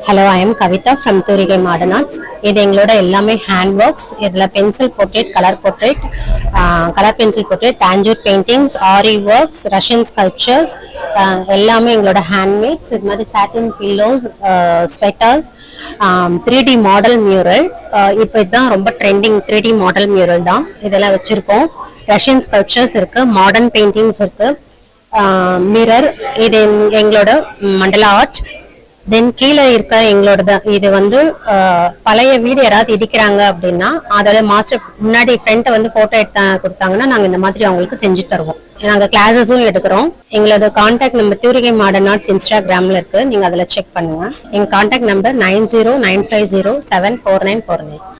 hello I am Kavitha from Thoorigai modern arts இது எங்களோட எல்லாமே ஹேண்ட் ஒர்க்ஸ் இதில் pencil portrait colour portrait colour pencil portrait Tanjore paintings aari works Russian sculptures எல்லாமே எங்களோட handmades இது மாதிரி satin pillows sweaters three D model mural இப்போ இதுதான் ரொம்ப trending three D model mural தான் இதெல்லாம் வச்சுருக்கோம் ரஷ்யன் ஸ்கல்ப்சர்ஸ் இருக்கு மாடர்ன் பெயிண்டிங்ஸ் இருக்கு மிரர் இது எங்க- எங்களோட மண்டலா ஆர்ட் தென் கீழே இருக்க எங்களோட இது வந்து ஆஹ், பழைய வீடு யாராவது இடிக்கிறாங்க அப்படின்னா அதோட மாஸ்டர் முன்னாடி ஃப்ரெண்ட்டை வந்து போட்டோ எடுத்து கொடுத்தாங்கன்னா நாங்க இந்த மாதிரி அவங்களுக்கு செஞ்சு தருவோம் நாங்க கிளாஸஸும் எடுக்கிறோம் எங்களோட contact number Thoorigai modern arts இன்ஸ்டாகிராம்ல இருக்கு நீங்க அதுல செக் பண்ணுங்க எங்க contact number nine zero nine five zero seven four nine four nine